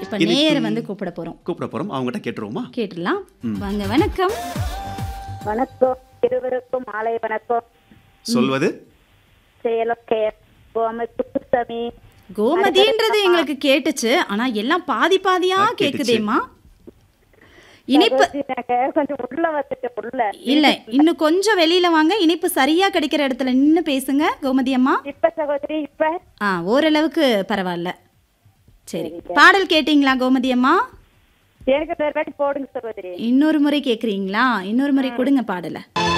இப்ப நேர வந்து கூப்பிட போறோம் கூப்பிட போறோம் அவங்ககிட்ட கேட்டுருவோமா கேட்டுடலாம் வாங்க வணக்கம் வணக்கம் இருவருக்கும் மாலை வணக்கம் சொல்வது சேலம் கே கோமை குப்புசாமி கோமதின்றது எங்களுக்கு கேட்டுச்சு ஆனா எல்லாம் பாதி பாதியா ஆ, கேட்டுச்சு. கேக்குதேம்மா இனிப்பு நாங்க கொஞ்சம் உள்ள வந்துட்டு உள்ள இல்ல இன்னும் கொஞ்சம் வெளியில வாங்க இனிப்பு சரியா கிடைக்கிற இடத்துல நின்னு பேசுங்க கோமதி அம்மா இப்ப சகோதரி இப்ப ஆ ஓரளவுக்கு பரவாயில்ல சரி பாடல் கேட்டிங்களா கோமதி அம்மா எனக்கு ஒரு வாட்டி போடுங்க சகோதரி இன்னொரு முறை கேக்குறீங்களா இன்னொரு முறை கொடுங்க பாடலை